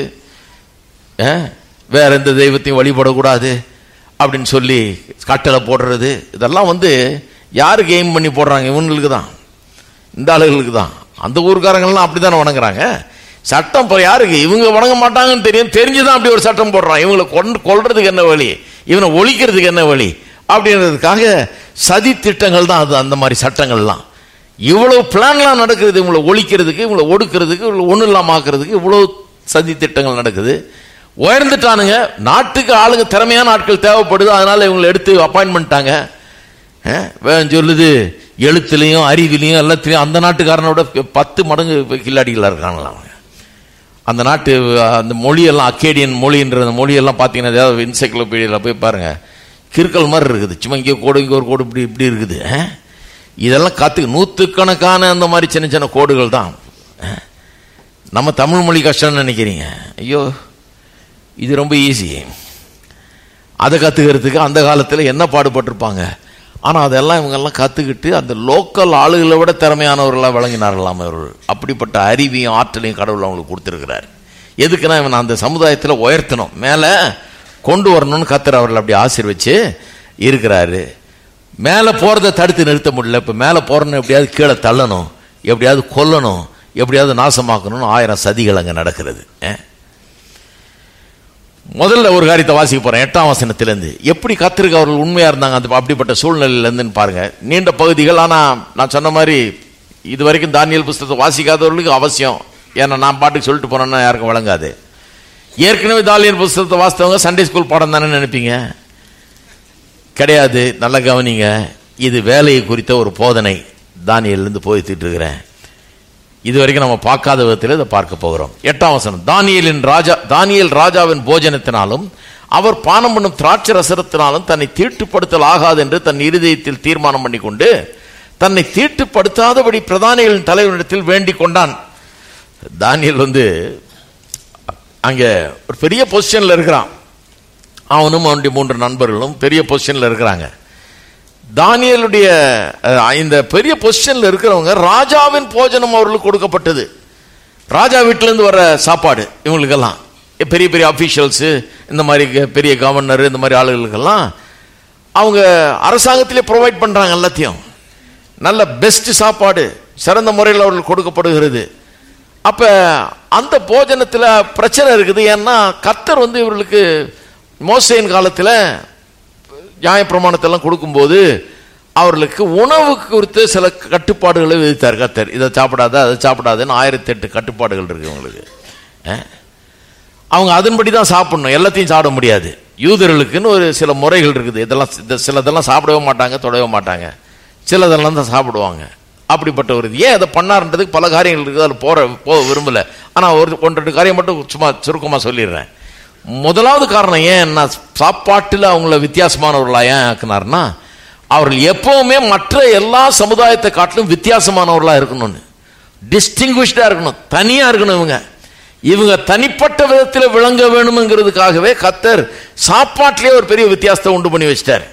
Speaker 1: அஹ், வேற எந்த தெய்வத்தையும் வழிபடக்கூடாது அப்படின்னு சொல்லி கட்டளை போடுறது இதெல்லாம் வந்து யாருக்கு எய்ம் பண்ணி போடுறாங்க இவங்களுக்கு தான் இந்த ஆளுகளுக்கு தான் அந்த ஊர்க்காரங்கள்லாம் அப்படித்தானே வணங்குறாங்க சட்டம் இப்போ யாருக்கு இவங்க வணங்க மாட்டாங்கன்னு தெரியும் தெரிஞ்சுதான் அப்படி ஒரு சட்டம் போடுறான் இவங்களை கொண்டு கொல்றதுக்கு என்ன வழி இவனை ஒழிக்கிறதுக்கு என்ன வழி அப்படின்றதுக்காக சதி திட்டங்கள் தான் அது அந்த மாதிரி சட்டங்கள்லாம் இவ்வளவு பிளான்லாம் நடக்குது இவங்களை ஒழிக்கிறதுக்கு இவங்களை ஒடுக்கிறதுக்கு இவங்களை ஒன்றும் இல்லாம ஆக்குறதுக்கு இவ்வளவு சதி திட்டங்கள் நடக்குது உயர்ந்துட்டானுங்க நாட்டுக்கு ஆளுங்க திறமையான ஆட்கள் தேவைப்படுது அதனால இவங்களை எடுத்து அப்பாயின்ட் பண்ணிட்டாங்க அஹ், வேன் சொல்லுது எழுத்துலையும் அறிவிலையும் எல்லாத்துலையும் அந்த நாட்டுக்காரனோட பத்து மடங்கு கில்லாடிகளா இருக்காங்களாம் அவங்க அந்த நாட்டு அந்த மொழியெல்லாம் அக்கேடியன் மொழின்ற அந்த மொழியெல்லாம் பார்த்தீங்கன்னா ஏதாவது என்சைக்ளோபீடியாவில் போய் பாருங்க கிறுக்கல் மாதிரி இருக்குது சும்மா இங்கே கோடு இங்கே ஒரு கோடு இப்படி இப்படி இருக்குது அஹ். இதெல்லாம் கற்று நூற்றுக்கணக்கான அந்த மாதிரி சின்ன சின்ன கோடுகள் தான் அஹ். நம்ம தமிழ் மொழி கஷ்டம்னு நினைக்கிறீங்க ஐயோ இது ரொம்ப ஈஸி அதை கற்றுக்கிறதுக்கு அந்த காலத்தில் என்ன பாடுபட்டிருப்பாங்க ஆனால் அதெல்லாம் இவங்கெல்லாம் கற்றுக்கிட்டு அந்த லோக்கல் ஆளுகளை விட திறமையானவர்களாக விளங்கினார்களாம் இவர்கள் அப்படிப்பட்ட அறிவையும் ஆற்றலையும் கடவுள் அவங்களுக்கு கொடுத்துருக்கிறார் எதுக்குன்னா இவன் அந்த சமுதாயத்தில் உயர்த்தணும் மேலே கொண்டு வரணும்னு கத்தர் அவர்கள் அப்படி ஆசீர்வச்சு இருக்கிறாரு மேலே போகிறத தடுத்து நிறுத்த முடியல இப்போ மேலே போகிறன்னு எப்படியாவது கீழே தள்ளணும் எப்படியாவது கொல்லணும் எப்படியாவது நாசமாக்கணும்னு ஆயிரம் சதிகள் அங்கே நடக்கிறது அஹ். முதல்ல ஒரு காரியத்தை வாசிக்க போறேன் எட்டாம் வசனத்திலிருந்து எப்படி கத்திரிக்க அவர்கள் உண்மையா இருந்தாங்க அந்த அப்படிப்பட்ட சூழ்நிலையில இருந்துன்னு பாருங்க நீண்ட பகுதிகள் ஆனா நான் சொன்ன மாதிரி இது வரைக்கும் தானியல் புஸ்தகத்தை வாசிக்காதவர்களுக்கு அவசியம் ஏன்னா நான் பாட்டுக்கு சொல்லிட்டு போனேன்னா யாருக்கும் வழங்காது ஏற்கனவே தானியல் புஸ்தகத்தை வாசித்தவங்க சண்டே ஸ்கூல் பாடம் தானே நினைப்பீங்க கிடையாது நல்லா கவனிங்க இது வேலையை குறித்த ஒரு போதனை தானியல்லேருந்து போய்த்திட்டு இருக்கிறேன் இது வரைக்கும் நம்ம பார்க்காத விதத்தில் இதை பார்க்க போகிறோம் எட்டாம் வசனம் தானியலின் ராஜா தானியல் ராஜாவின் போஜனத்தினாலும் அவர் பானம் பண்ணும் திராட்சை ரசத்தினாலும் தன்னை தீட்டுப்படுத்தல் ஆகாது என்று தன் இருதயத்தில் தீர்மானம் பண்ணி கொண்டு தன்னை தீட்டுப்படுத்தாதபடி பிரதானிகளின் தலைவனிடத்தில் வேண்டிக் கொண்டான் தானியல் வந்து அங்க ஒரு பெரிய பொசிஷன்ல இருக்கிறான் அவனும் அவனுடைய மூன்று நண்பர்களும் பெரிய பொசிஷன்ல இருக்கிறாங்க தானியலுடைய அஹ், இந்த பெரிய பொசிஷன்ல இருக்கிறவங்க ராஜாவின் போஜனம் அவர்களுக்கு கொடுக்கப்பட்டது ராஜா வீட்டிலேருந்து வர சாப்பாடு இவங்களுக்கெல்லாம் பெரிய பெரிய அஃபீஷியல்ஸு இந்த மாதிரி க- பெரிய கவர்னர் இந்த மாதிரி ஆளுகளுக்கெல்லாம் அவங்க அரசாங்கத்திலே ப்ரொவைட் பண்ணுறாங்க எல்லாத்தையும் நல்ல பெஸ்ட் சாப்பாடு சிறந்த முறையில் அவர்களுக்கு கொடுக்கப்படுகிறது அப்போ அந்த போஜனத்தில் பிரச்சனை இருக்குது ஏன்னா கர்த்தர் வந்து இவர்களுக்கு மோசையின் காலத்தில் நியாயப்பிரமாணத்தெல்லாம் கொடுக்கும்போது அவர்களுக்கு உணவுக்கு குறித்து சில கட்டுப்பாடுகளை விதித்தார் கர்த்தர் இதை சாப்பிடாத அதை சாப்பிடாதுன்னு ஆயிரத்தி எட்டு கட்டுப்பாடுகள் இருக்கு இவங்களுக்கு அஹ். அவங்க அதன்படி தான் சாப்பிடணும் எல்லாத்தையும் சாப்பிட முடியாது யூதர்களுக்குன்னு ஒரு சில முறைகள் இருக்குது இதெல்லாம் இந்த சிலதெல்லாம் சாப்பிடவே மாட்டாங்க தொடவே மாட்டாங்க சிலதெல்லாம் தான் சாப்பிடுவாங்க அப்படிப்பட்ட ஒரு இது ஏன் அதை பண்ணாருன்றதுக்கு பல காரியங்கள் இருக்குது அதில் போற போக விரும்பல ஆனால் ஒரு ஒன்று ரெண்டு காரியம் மட்டும் சும்மா சுருக்கமாக சொல்லிடுறேன் முதலாவது காரணம் ஏன் நான் சாப்பாட்டில் அவங்கள வித்தியாசமானவர்களா ஏன் ஆக்குனார்னா அவர்கள் எப்பவுமே மற்ற எல்லா சமுதாயத்தை காட்டிலும் வித்தியாசமானவர்களா இருக்கணும்னு டிஸ்டிங்விஷ்டா இருக்கணும் தனியா இருக்கணும் இவங்க இவங்க தனிப்பட்ட விதத்தில் விளங்க வேணுங்கிறதுக்காகவே கத்தர் சாப்பாட்டிலே ஒரு பெரிய வித்தியாசத்தை உண்டு பண்ணி வச்சிட்டார்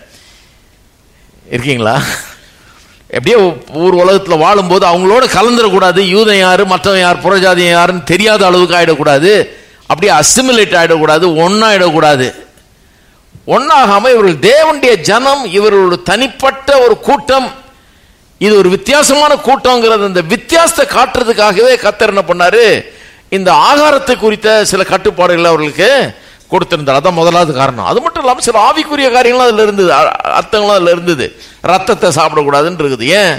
Speaker 1: இருக்கீங்களா எப்படியோ ஊர் உலகத்தில் வாழும்போது அவங்களோட கலந்துடக்கூடாது யூதன் யாரு மற்றவன் யார் புறஜாதியம் யாருன்னு தெரியாத அளவுக்கு ஆயிடக்கூடாது அப்படியே அசிமிலேட் ஆயிடக்கூடாது ஒன்னாயிடக்கூடாது ஒன்னாகாம இவர்கள் தேவனுடைய ஜனம் இவர்களோட தனிப்பட்ட ஒரு கூட்டம் இது ஒரு வித்தியாசமான கூட்டங்கிறது அந்த வித்தியாசத்தை காட்டுறதுக்காகவே கத்தர் என்ன பண்ணாரு இந்த ஆகாரத்தை குறித்த சில கட்டுப்பாடுகள் அவர்களுக்கு கொடுத்திருந்தார் அதான் முதலாவது காரணம் அது மட்டும் இல்லாமல் சில ஆவிக்குரிய காரியங்களும் அதில் இருந்தது அ- அர்த்தங்களும் அதில் இருந்தது ரத்தத்தை சாப்பிடக்கூடாதுன்னு இருக்குது ஏன்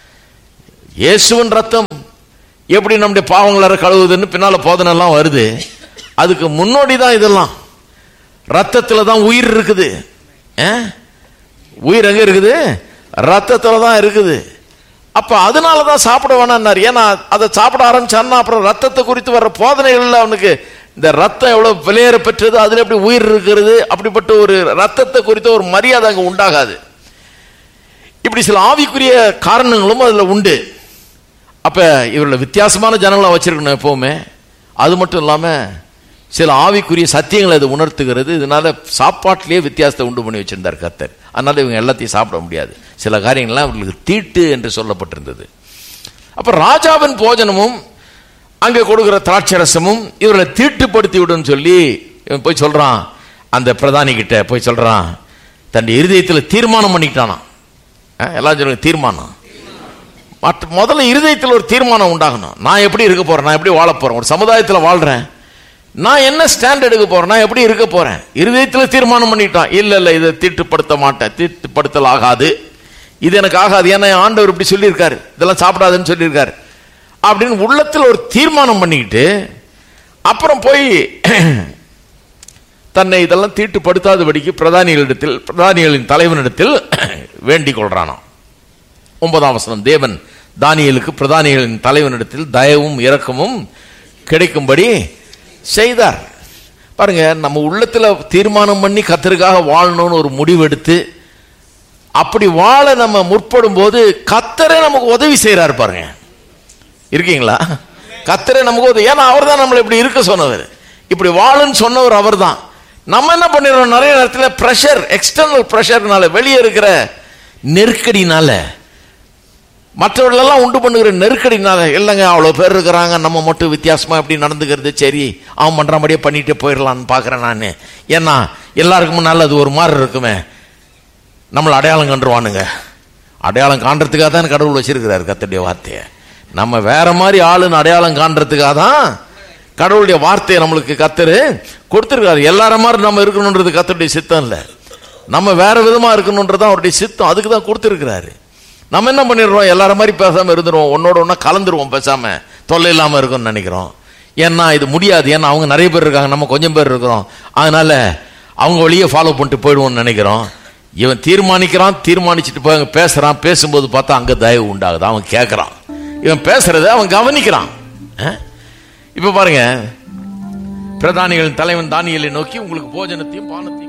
Speaker 1: இயேசுவின் ரத்தம் எப்படி நம்முடைய பாவங்களை கழுவுதுன்னு பின்னால போதனெல்லாம் வருது அதுக்கு முன்னோடி தான் இதெல்லாம் ரத்தத்துல தான் உயிர் இருக்குது ஆ? உயிர் எங்க இருக்குது ரத்தத்துல தான் இருக்குது அப்ப அதனால தான் சாப்பிட வேணாம்னாரு ஏன்னா அதை சாப்பிட ஆரம்பிச்சான்னா அப்புறம் ரத்தத்தை குறித்து வர்ற போதனைகள்ல அவனுக்கு இந்த ரத்தம் எவ்வளவு விலையேற பெற்றது அதுல எப்படி உயிர் இருக்கிறது அப்படிப்பட்ட ஒரு ரத்தத்தை குறித்த ஒரு மரியாதை அங்க உண்டாகாது இப்படி சில ஆவிக்குரிய காரணங்களும் அதுல உண்டு அப்ப இவர்களை வித்தியாசமான ஜனங்களா வச்சிருக்கணும் எப்பவுமே அது மட்டும் இல்லாம சில ஆவிக்குரிய சத்தியங்களை அது உணர்த்துகிறது இதனால சாப்பாட்டிலேயே வித்தியாசத்தை உண்டு பண்ணி வச்சிருந்தார் கர்த்தர் அதனால இவங்க எல்லாத்தையும் சாப்பிட முடியாது சில காரியங்கள்லாம் அவர்களுக்கு தீட்டு என்று சொல்லப்பட்டிருந்தது அப்ப ராஜாவின் போஜனமும் அங்கே கொடுக்கிற திராட்சரசமும் இவர்களை தீட்டுப்படுத்தி விடுன்னு சொல்லி இவன் போய் சொல்றான் அந்த பிரதானி கிட்ட போய் சொல்றான் தன் இருதயத்தில் தீர்மானம் பண்ணிக்கிட்டானாம் அஹ், எல்லாரும் சொல்லுங்க தீர்மானம் மற்ற முதல்ல இருதயத்தில் ஒரு தீர்மானம் உண்டாகணும் நான் எப்படி இருக்க போறேன் நான் எப்படி வாழ போறேன் ஒரு சமுதாயத்தில் வாழ்றேன் நான் என்ன ஸ்டாண்ட் எடுக்க போறேன் நான் எப்படி இருக்க போறேன் இருதயத்தில் தீர்மானம் பண்ணிட்டான் இல்ல இல்ல இதை தீட்டுப்படுத்த மாட்டேன் தீட்டுப்படுத்தல் ஆகாது இது எனக்கு ஆகாது ஏன்னா என் ஆண்டவர் இப்படி சொல்லியிருக்காரு இதெல்லாம் சாப்பிடாதுன்னு சொல்லியிருக்காரு அப்படின்னு உள்ளத்தில் ஒரு தீர்மானம் பண்ணிக்கிட்டு அப்புறம் போய் தன்னை இதெல்லாம் தீட்டுப்படுத்தாதபடிக்கு பிரதானிகளிடத்தில் பிரதானிகளின் தலைவனிடத்தில் வேண்டிக் கொள்றானாம் ஒன்பதாம் வசனம் தேவன் தானியலுக்கு பிரதானிகளின் தலைவனிடத்தில் தயவும் இரக்கமும் கிடைக்கும்படி செய்தார் பாருங்க நம்ம உள்ளத்துல தீர்மானம் பண்ணி கத்தருக்காக வாழணும்னு ஒரு முடிவெடுத்து அப்படி வாழ நம்ம முற்படும் போது கத்தரை நமக்கு உதவி செய்யறாரு பாருங்க இருக்கீங்களா கத்தரை நமக்கு உதவி ஏன்னா அவர் தான் நம்மளை இப்படி இருக்க சொன்னவர் இப்படி வாழுன்னு சொன்னவர் அவர் தான் நம்ம என்ன பண்ணிடுறோம் நிறைய நேரத்தில் ப்ரெஷர் எக்ஸ்டர்னல் ப்ரெஷர்னால வெளியே இருக்கிற நெருக்கடினால மற்றவர்களெல்லாம் உண்டு பண்ணுகிற நெருக்கடினால இல்லைங்க அவ்வளோ பேர் இருக்கிறாங்க நம்ம மட்டும் வித்தியாசமா எப்படி நடந்துக்கிறது சரி அவன் பண்ற மாதிரியே பண்ணிட்டு போயிடலான்னு பார்க்குறேன் நான் ஏன்னா எல்லாருக்கும் முன்னால் அது ஒரு மாதிரி இருக்குமே நம்மளை அடையாளம் கண்டுருவானுங்க அடையாளம் காண்றதுக்காக தான் கடவுள் வச்சிருக்கிறாரு கத்தருடைய வார்த்தையை நம்ம வேற மாதிரி ஆளுன்னு அடையாளம் காண்றதுக்காக தான் கடவுளுடைய வார்த்தையை நம்மளுக்கு கத்தரு கொடுத்துருக்காரு எல்லார மாதிரி நம்ம இருக்கணுன்றது கத்தருடைய சித்தம் இல்லை நம்ம வேற விதமா இருக்கணுன்றது தான் அவருடைய சித்தம் அதுக்கு தான் கொடுத்துருக்கிறாரு நம்ம என்ன பண்ணிடுறோம் எல்லார மாதிரி பேசாம இருந்துருவோம் ஒன்னோட ஒன்றா கலந்துருவோம் பேசாம தொல்லை இல்லாம இருக்கும்னு நினைக்கிறோம் ஏன்னா இது முடியாது ஏன்னா அவங்க நிறைய பேர் இருக்காங்க நம்ம கொஞ்சம் பேர் இருக்கிறோம் அதனால அவங்க வழியே ஃபாலோ பண்ணிட்டு போயிடுவோம்னு நினைக்கிறோம் இவன் தீர்மானிக்கிறான் தீர்மானிச்சுட்டு போய் அங்க பேசுறான் பேசும்போது பார்த்தா அங்க தயவு உண்டாகுது அவன் கேட்கறான் இவன் பேசுறத அவன் கவனிக்கிறான் அஹ்? இப்ப பாருங்க பிரதானிகளின் தலைவன் தானியலை நோக்கி உங்களுக்கு போஜனத்தையும் பானத்தையும்